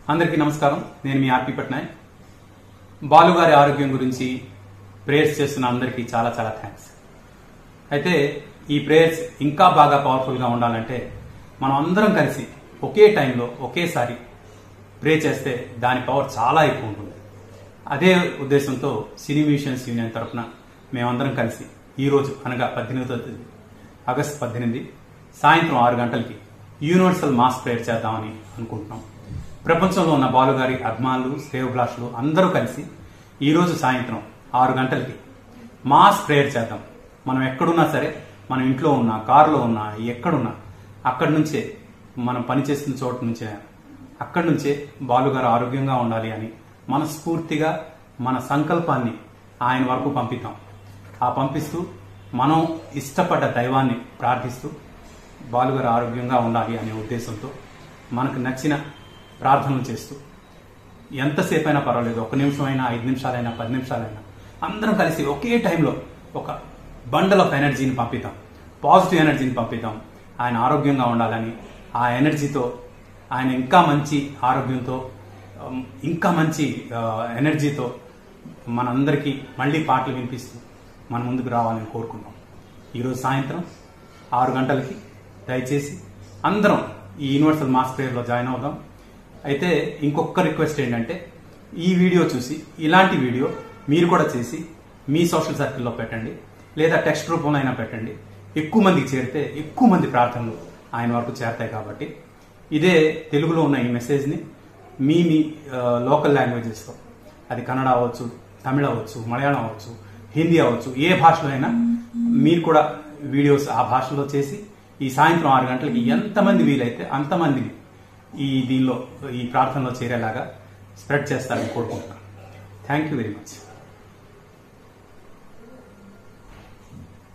అందరికీ నమస్కారం నేను మీ ఆర్పి పట్నాయక్ బాలుగారి ఆరోగ్యం గురించి ప్రేయర్స్ చేస్తున్న అందరికీ చాలా చాలా థ్యాంక్స్ అయితే ఈ ప్రేయర్స్ ఇంకా బాగా పవర్ఫుల్గా ఉండాలంటే మనం అందరం కలిసి ఒకే టైంలో ఒకేసారి ప్రే చేస్తే దాని పవర్ చాలా ఎక్కువ ఉంటుంది అదే ఉద్దేశంతో సినీ మ్యూజిషియన్స్ యూనియన్ తరఫున మేమందరం కలిసి ఈ రోజు అనగా పద్దెనిమిదో తేదీ ఆగస్టు పద్దెనిమిది సాయంత్రం ఆరు గంటలకి యూనివర్సల్ మాస్ ప్రేయర్ చేద్దామని అనుకుంటున్నాం ప్రపంచంలో ఉన్న బాలుగారి అభిమానులు శ్రేయోభిలాషులు అందరూ కలిసి ఈ రోజు సాయంత్రం ఆరు గంటలకి మాస్ ప్రేయర్ చేద్దాం మనం ఎక్కడున్నా సరే మనం ఇంట్లో ఉన్నా కారులో ఉన్నా ఎక్కడున్నా అక్కడి నుంచే మనం పనిచేస్తున్న చోటు నుంచే అక్కడి నుంచే బాలుగారు ఆరోగ్యంగా ఉండాలి అని మనస్ఫూర్తిగా మన సంకల్పాన్ని ఆయన వరకు పంపిద్దాం ఆ పంపిస్తూ మనం ఇష్టపడ్డ దైవాన్ని ప్రార్థిస్తూ బాలుగారు ఆరోగ్యంగా ఉండాలి అనే ఉద్దేశంతో మనకు నచ్చిన ప్రార్థనలు చేస్తూ ఎంతసేపు అయినా పర్వాలేదు ఒక నిమిషం అయినా ఐదు నిమిషాలైనా పది నిమిషాలైనా అందరం కలిసి ఒకే టైంలో ఒక బండల్ ఆఫ్ ఎనర్జీని పంపిద్దాం పాజిటివ్ ఎనర్జీని పంపిద్దాం ఆయన ఆరోగ్యంగా ఉండాలని ఆ ఎనర్జీతో ఆయన ఇంకా మంచి ఆరోగ్యంతో ఉమ్, ఇంకా మంచి ఆ, ఎనర్జీతో మనందరికీ మళ్ళీ పాటలు వినిపిస్తూ మన ముందుకు రావాలని కోరుకుంటాం ఈరోజు సాయంత్రం ఆరు గంటలకి దయచేసి అందరం ఈ యూనివర్సల్ మాస్ ప్రేయర్లో జాయిన్ అవుదాం అయితే ఇంకొక రిక్వెస్ట్ ఏంటంటే ఈ వీడియో చూసి ఇలాంటి వీడియో మీరు కూడా చేసి మీ సోషల్ సర్కిల్లో పెట్టండి లేదా టెక్స్ట్ రూపంలో అయినా పెట్టండి ఎక్కువ మందికి చేరితే ఎక్కువ మంది ప్రార్థనలు ఆయన వరకు చేరతాయి కాబట్టి ఇదే తెలుగులో ఉన్న ఈ మెసేజ్ని మీ మీ లోకల్ లాంగ్వేజెస్లో అది కన్నడ అవ్వచ్చు తమిళ అవ్వచ్చు మలయాళం అవ్వచ్చు హిందీ అవ్వచ్చు ఏ భాషలో అయినా మీరు కూడా వీడియోస్ ఆ భాషలో చేసి ఈ సాయంత్రం ఆరు గంటలకి ఎంతమంది వీలైతే అంతమందిని ఈ దీనిలో ఈ ప్రార్థనలో చేరేలాగా స్ప్రెడ్ చేస్తారని కోరుకుంటున్నాను థ్యాంక్ యూ వెరీ మచ్